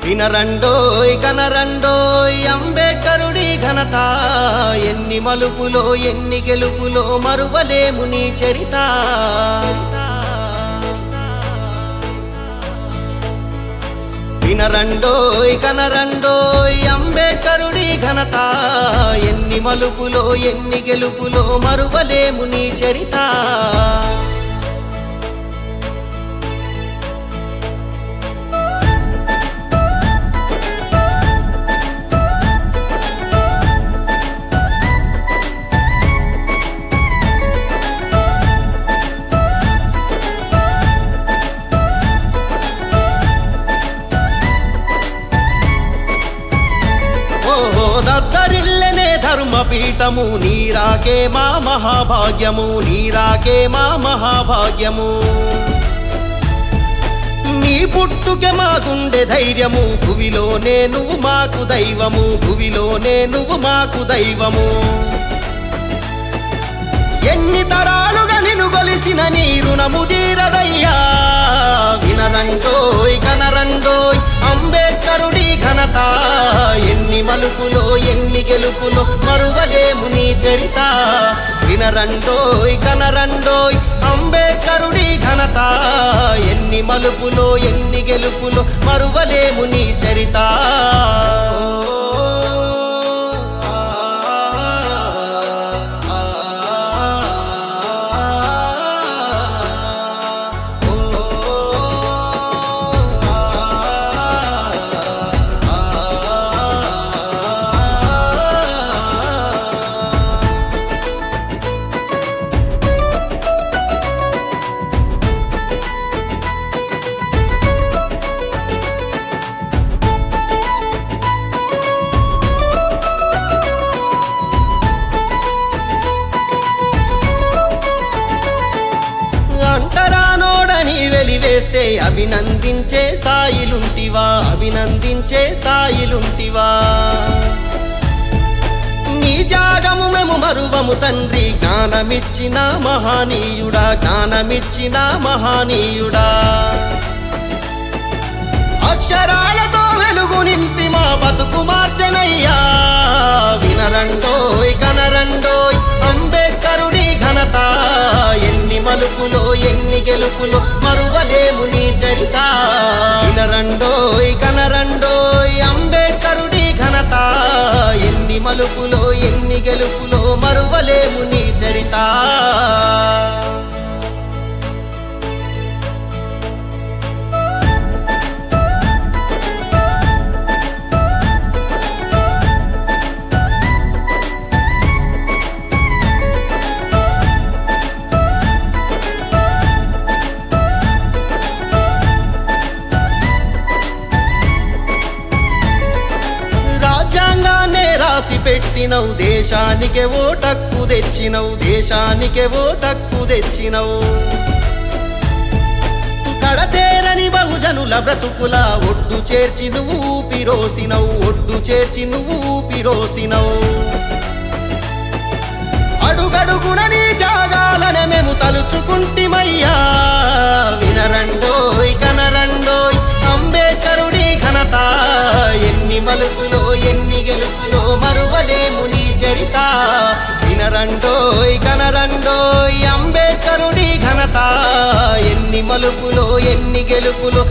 వినరండోయ్ కనరండోయ్ అంబేడ్కరుడి ఘనత ఎన్ని మలుపులో ఎన్ని గెలుపులో మరువలేము నీ చరిత వినరండోయ్ కనరండోయ్ అంబేడ్కరుడి ఘనత ఎన్ని మలుపులో ఎన్ని గెలుపులో మరువలేము నీ చరిత ఓహో దద్దరిల్లెనే ధర్మపీఠము నీరాకే మా మహాభాగ్యము నీరాకే మా మహాభాగ్యము నీ పుట్టుకే మా గుండె ధైర్యము భువిలోనే నువ్వు మాకు దైవము భువిలోనే నువ్వు మాకు దైవము ఎన్ని తరాలుగా నిన్ను గొలిసిన నీ రుణము తీరదయ్యా వినరండోయ్ కనరండోయ్ అంబేడ్కరుడి ఘనత ఎన్ని మలుపులో ఎన్ని గెలుపులో మరువలేము నీ చరిత వినరండోయ్ కనరండోయ్ అంబేడ్కరుడి ఘనత ఎన్ని మలుపులో ఎన్ని గెలుపులో మరువలేము నీ చరిత అంటరానోడని వెలివేస్తే అభినందించే స్థాయిలుంటివా అభినందించే స్థాయిలుంటివా నీ త్యాగము మేము మరువము తండ్రి జ్ఞానమిచ్చిన మహానీయుడా జ్ఞానమిచ్చిన మహానీయుడా అక్షరాలతో వెలుగు నింపి మా బతుకు మార్చనయ్యా వినరండోయ్ కనరండోయ్ అంబేడ్కరుడి ఘనత ఎన్ని మలుపులో ఎన్ని గెలుపులో మరువలేము నీ చరిత వినరండోయ్ కనరండోయ్ అంబేడ్కరుడి ఘనత ఎన్ని మలుపులో ఎన్ని గెలుపులో మరువలేము నీ చరిత రాజ్యాంగాన్నే రాసి పెట్టినవు దేశానికే ఓటక్కు తెచ్చినవు దేశానికే ఓటక్కు తెచ్చినవు కడతేరని బహుజనుల బ్రతుకుల ఒడ్డు చేర్చి నువ్వు ఊపిరోసినవు ఒడ్డు చేర్చి నువ్వు ఊపిరోసినవు అడుగడుగున నీ త్యాగాలనే మేము తలుచుకుంటిమయ్యా వినరండోయ్ కనరండోయ్ అంబేడ్కరుడి ఘనత ఎన్ని మలుపులో ఎన్ని గెలుపులో మరువలేము నీ చరిత వినరండోయ్ కనరండోయ్ అంబేడ్కరుడి ఘనత ఎన్ని మలుపులో ఎన్ని గెలుపులో